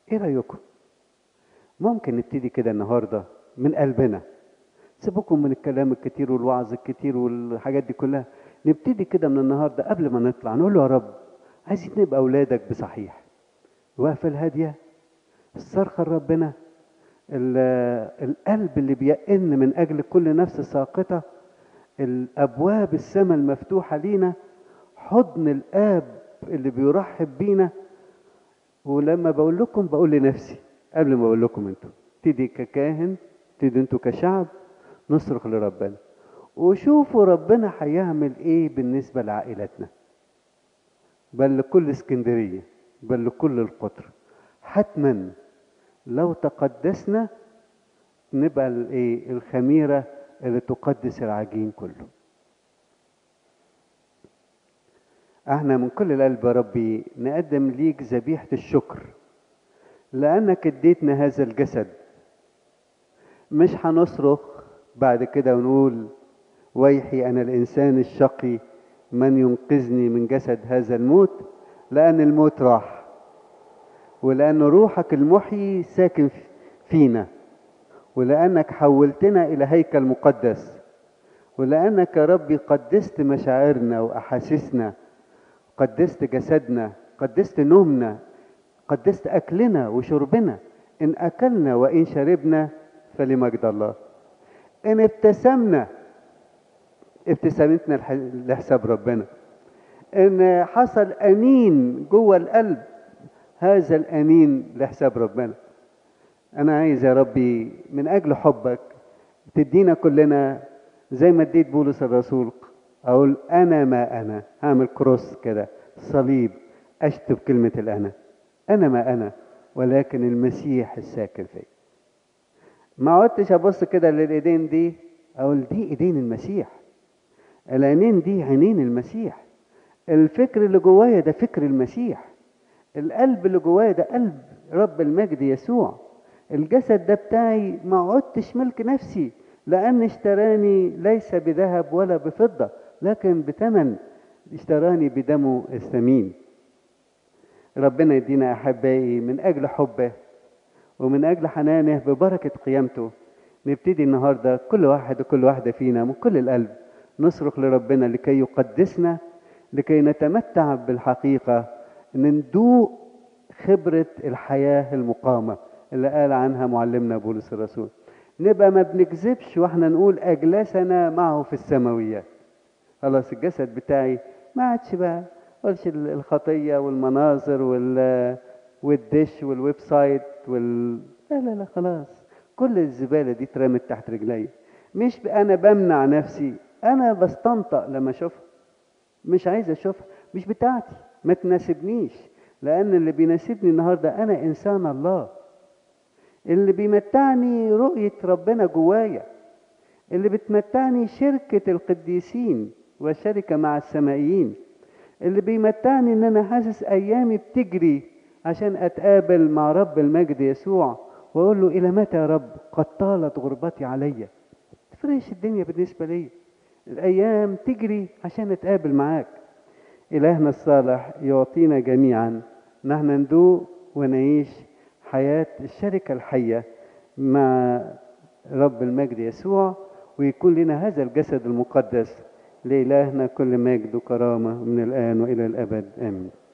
ايه رايكم ممكن نبتدي كده النهارده من قلبنا سيبكم من الكلام الكتير والوعظ الكتير والحاجات دي كلها نبتدي كده من النهارده قبل ما نطلع نقول له يا رب عايزين نبقى اولادك بصحيح الوقفه الهاديه الصرخه لربنا القلب اللي بيئن من اجل كل نفس ساقطه الابواب السماء المفتوحه لينا حضن الاب اللي بيرحب بينا ولما بقول لكم بقول لنفسي قبل ما اقول لكم انتوا ابتدي ككاهن ابتدي انتوا كشعب نصرخ لربنا وشوفوا ربنا هيعمل ايه بالنسبه لعائلتنا بل لكل اسكندريه بل لكل القطر حتما لو تقدسنا نبقى الايه الخميره اللي تقدس العجين كله احنا من كل القلب يا ربي نقدم ليك ذبيحه الشكر لانك اديتنا هذا الجسد مش هنصرخ بعد كده ونقول ويحي انا الانسان الشقي من ينقذني من جسد هذا الموت لان الموت راح ولان روحك المحيي ساكن فينا ولانك حولتنا الى هيكل مقدس ولانك يا ربي قدست مشاعرنا واحاسيسنا قدست جسدنا قدست نومنا قدست اكلنا وشربنا ان اكلنا وان شربنا فلمجد الله ان ابتسمنا ابتسامتنا لحساب ربنا ان حصل انين جوه القلب هذا الانين لحساب ربنا انا عايز يا ربي من اجل حبك تدينا كلنا زي ما اديت بولس الرسول اقول انا ما انا هعمل كروس كده صليب اشتم كلمه الانا انا ما انا ولكن المسيح الساكن فيا ما عدتش ابص كده للايدين دي اقول دي ايدين المسيح العينين دي عينين المسيح الفكر اللي جوايا ده فكر المسيح القلب اللي جوايا ده قلب رب المجد يسوع الجسد ده بتاعي ما عدتش ملك نفسي لأن اشتراني ليس بذهب ولا بفضة لكن بثمن اشتراني بدمه الثمين ربنا يدينا أحبائي من أجل حبه ومن أجل حنانه ببركة قيامته نبتدي النهاردة كل واحد وكل واحدة فينا من كل القلب نصرخ لربنا لكي يقدسنا لكي نتمتع بالحقيقة ان ندوق خبرة الحياة المقامة اللي قال عنها معلمنا بولس الرسول نبقى ما بنكذبش واحنا نقول اجلسنا معه في السماويات خلاص الجسد بتاعي ما عادش بقى قولش الخطية والمناظر وال والدش والويب سايت وال لا لا لا خلاص كل الزبالة دي اترمت تحت رجلي مش انا بمنع نفسي انا بستنطق لما اشوفها مش عايز اشوفها مش بتاعتي ما تناسبنيش لان اللي بيناسبني النهارده انا انسان الله اللي بيمتعني رؤيه ربنا جوايا اللي بتمتعني شركه القديسين والشركه مع السمائيين اللي بيمتعني ان انا حاسس ايامي بتجري عشان اتقابل مع رب المجد يسوع واقول له الى متى يا رب قد طالت غربتي عليا تفرقش الدنيا بالنسبه لي الايام تجري عشان نتقابل معاك إلهنا الصالح يعطينا جميعا نحن ندوق ونعيش حياة الشركة الحية مع رب المجد يسوع ويكون لنا هذا الجسد المقدس لإلهنا كل مجد وكرامة من الآن وإلى الأبد آمين